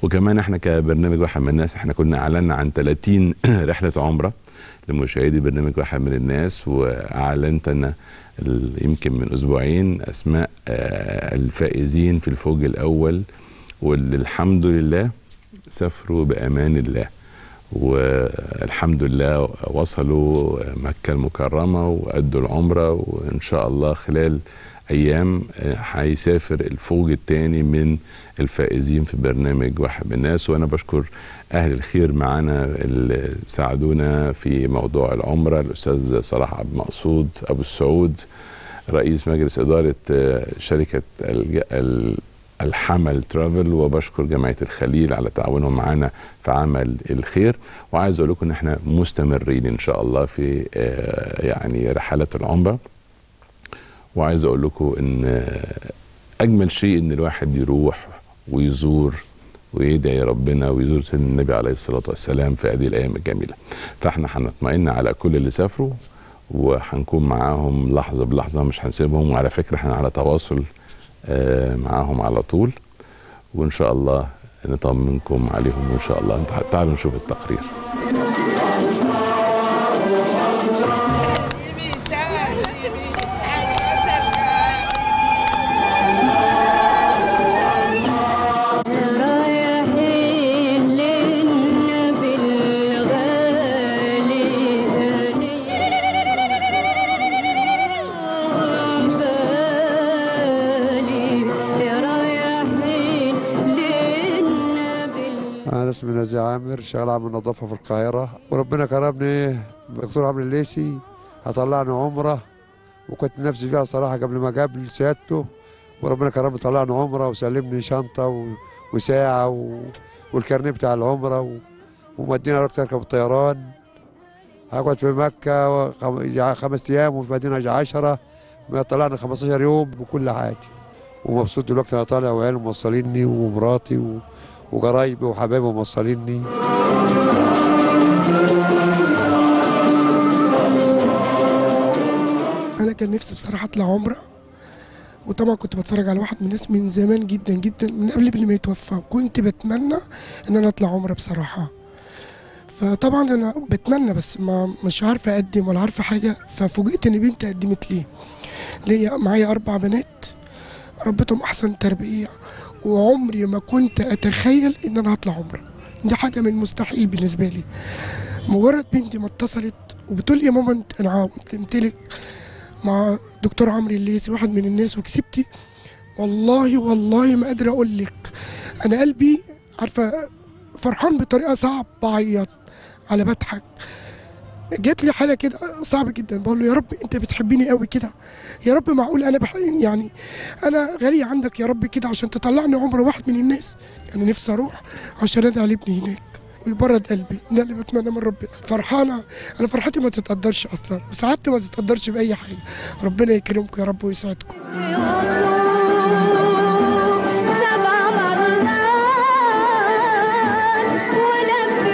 وكمان احنا كبرنامج واحد من الناس احنا كنا اعلنا عن 30 رحله عمره لمشاهدي برنامج واحد من الناس واعلنت انا ال- يمكن من اسبوعين اسماء آه، الفائزين في الفوج الاول واللي الحمد لله سافروا بامان الله والحمد لله وصلوا مكة المكرمة وأدوا العمرة وإن شاء الله خلال أيام آه، هيسافر الفوج الثاني من الفائزين في برنامج واحد من الناس وأنا بشكر أهل الخير معانا اللي ساعدونا في موضوع العمرة الأستاذ صلاح عبد المقصود أبو السعود رئيس مجلس إدارة آه، شركة الج- ال- الحمل ترافل وبشكر جمعيه الخليل على تعاونهم معنا في عمل الخير وعايز اقول لكم ان احنا مستمرين ان شاء الله في آه، يعني رحلات العمره وعايز اقول لكم ان آه، اجمل شيء ان الواحد يروح ويزور ويدعي ربنا ويزور سيدنا النبي عليه الصلاه والسلام في هذه الايام الجميله فاحنا هنطمئن على كل اللي سافروا وهنكون معاهم لحظه بلحظه مش هنسيبهم وعلى فكره احنا على تواصل آه، معاهم على طول وان شاء الله نطمنكم عليهم وان شاء الله تعالوا نشوف التقرير رايحين للنبي الغالي بالي رايحين للنبي انا اسمي نزيه عامر شغال عامل نظافه في القاهره وربنا كرمني الدكتور عمرو الليسي هطلعني عمره وكنت نفسي فيها صراحه قبل ما قابل سيادته وربنا كرمني طلعني عمره وسلمني شنطه و... وساعه و... والكارنيه بتاع العمره و... ومدينا رحت اركب الطيران هقعد في مكه وخم... يجي خمس ايام وفي مدينه 10 طلعنا 15 يوم بكل حاجه ومبسوط دلوقتي انا طالع وعيالي موصليني ومراتي و... وقرايبي وحبايبي موصليني انا كان نفسي بصراحه اطلع عمره وطبعا كنت بتفرج على واحد من الناس من زمان جدا جدا من قبل قبل ما يتوفى كنت بتمنى ان انا اطلع عمره بصراحه فطبعا انا بتمنى بس ما مش عارفه اقدم ولا عارفه حاجه ففوجئت ان بنتي قدمت لي ليا معايا اربع بنات ربيتهم احسن تربيه وعمري ما كنت اتخيل ان انا هطلع عمره دي حاجه من مستحيل بالنسبه لي مجرد بنتي ما اتصلت وبتقول لي يا ماما انت انا قدمت لك مع دكتور عمرو الليثي واحد من الناس وكسبتي والله والله ما قادر اقول لك انا قلبي عارفه فرحان بطريقه صعب بعيط على بضحك جات لي حاله كده صعبه جدا بقول له يا رب انت بتحبني قوي كده يا رب معقول انا بح... يعني انا غالي عندك يا رب كده عشان تطلعني عمر واحد من الناس انا نفسي اروح عشان ادعي لابني هناك ويبرد قلبي ده اللي بتمنى من ربنا فرحانه انا فرحتي ما تتقدرش اصلا وسعادتي ما تتقدرش باي حاجه ربنا يكرمكم يا رب ويسعدكم سبع مرات ولف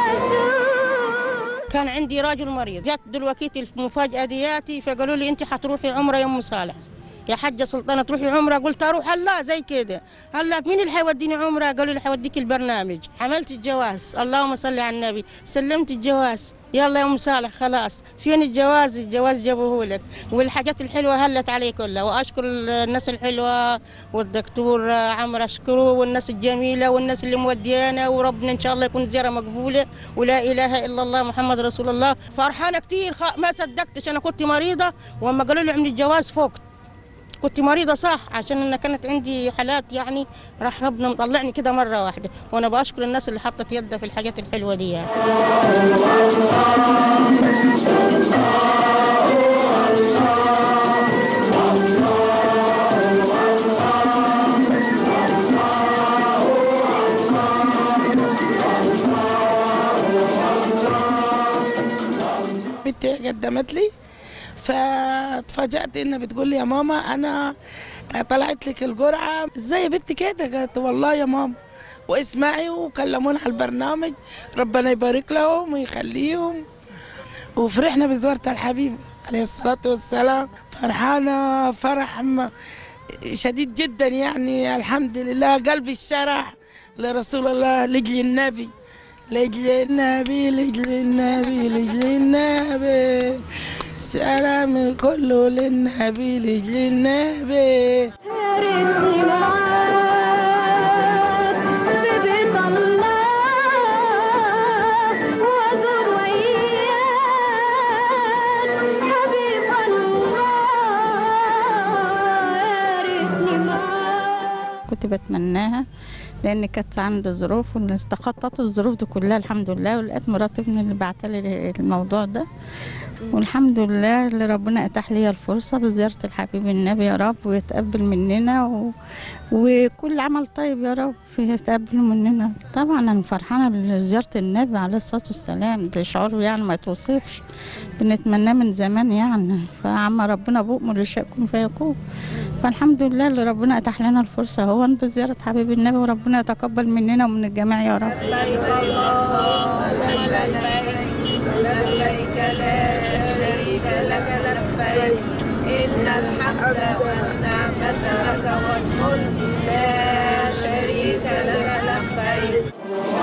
واشوف كان عندي راجل مريض جات دلوقتي المفاجأة دياتي فقالوا لي انت حتروحي عمرة يا ام صالح يا حاجة سلطانة تروحي عمرة قلت اروح هلا زي كده هلا مين اللي حيوديني عمرة قالوا لي حيوديك البرنامج حملت الجواز اللهم صل على النبي سلمت الجواز يلا يا ام صالح خلاص فين الجواز الجواز جابوه لك والحاجات الحلوه هلت علي كلها واشكر الناس الحلوه والدكتور عمرو اشكره والناس الجميله والناس اللي موديانا وربنا ان شاء الله يكون زياره مقبوله ولا اله الا الله محمد رسول الله فرحانه كتير خ- ما صدقتش انا كنت مريضه واما قالوا لي عملي الجواز فقت كنت مريضة صح عشان أنا كانت عندي حالات يعني راح ربنا مطلعني كده مرة واحدة وأنا بشكر الناس اللي حطت يدها في الحاجات الحلوة دي يعني. بنتي قدمت لي فاتفاجأت انها بتقول لي يا ماما انا طلعت لك الجرعه ازاي يا بنتي كده قالت والله يا ماما واسمعي وكلمونا على البرنامج ربنا يبارك لهم ويخليهم وفرحنا بزوارة الحبيب عليه الصلاة والسلام فرحانة فرح م- شديد جدا يعني الحمد لله قلبي الشرح لرسول الله لجل النبي لجل النبي لجل النبي لجل النبي سلام كله للنبي لجل النبي يا ريتني معاك في بيت الله وازور وياك حبيب الله يا ريتني معاك كنت بتمناها لان كانت عندي ظروف تخطط الظروف دي كلها الحمد لله ولقيت مراتي من اللي بعتلي الموضوع ده والحمد لله اللي ربنا اتاح لي الفرصه بزياره الحبيب النبي يا رب ويتقبل مننا و... وكل عمل طيب يا رب يتقبل مننا طبعا انا فرحانه بزياره النبي عليه الصلاه والسلام ده شعور يعني ما يتوصفش بنتمناه من زمان يعني فعما ربنا بؤمر لشيء يكون فيكون فالحمد لله اللي ربنا اتاح لنا الفرصه هو بزياره حبيب النبي وربنا يتقبل مننا ومن الجميع يا رب لبيك لا شريك لك لبيك إن الحمد والنعمة لك والملك لا شريك لك لبيك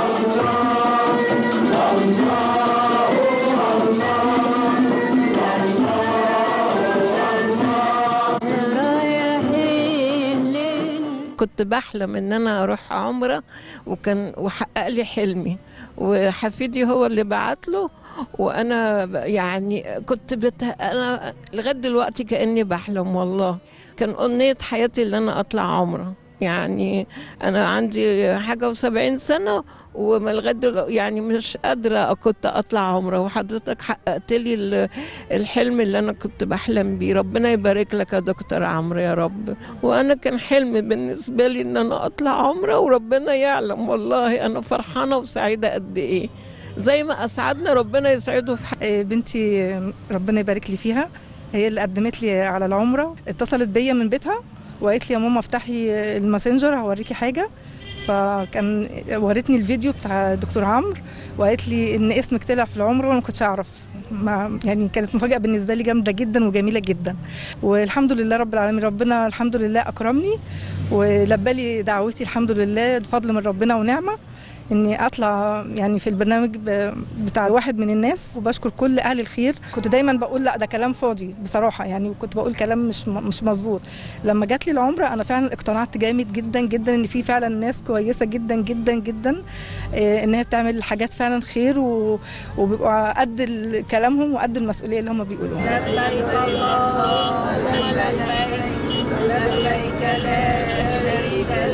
رايحين لين كنت بحلم ان انا اروح عمره وكان وحقق لي حلمي وحفيدي هو اللي بعت له وانا ب- يعني كنت بت... انا لغايه دلوقتي كاني بحلم والله كان امنيه حياتي ان انا اطلع عمره يعني انا عندي حاجه وسبعين سنه وما لغايه دلوقتي يعني مش قادره كنت اطلع عمره وحضرتك حققت لي ال- الحلم اللي انا كنت بحلم بيه ربنا يبارك لك يا دكتور عمرو يا رب وانا كان حلم بالنسبه لي ان انا اطلع عمره وربنا يعلم والله انا فرحانه وسعيده قد ايه زي ما اسعدنا ربنا يسعده في حياتي آه، بنتي آه، ربنا يبارك لي فيها هي اللي قدمت لي على العمره اتصلت بيا من بيتها وقالت لي يا ماما افتحي الماسنجر هوريكي حاجه فكان ورتني الفيديو بتاع دكتور عمرو وقالت لي ان اسمك طلع في العمره وانا ما كنتش اعرف ما يعني كانت مفاجاه بالنسبه لي جامده جدا وجميله جدا والحمد لله رب العالمين ربنا الحمد لله اكرمني ولبى لي دعوتي الحمد لله بفضل من ربنا ونعمه اني اطلع يعني في البرنامج ب- بتاع واحد من الناس وبشكر كل اهل الخير كنت دايما بقول لا ده كلام فاضي بصراحه يعني كنت بقول كلام مش م- مش مظبوط لما جات لي العمره انا فعلا اقتنعت جامد جدا جدا ان في فعلا ناس كويسه جدا جدا جدا آه، ان هي بتعمل حاجات فعلا خير و- وبيبقوا قد ال- كلامهم وقد المسؤوليه اللي هم بيقولوها لبيك اللهم لبيك لبيك لا شريك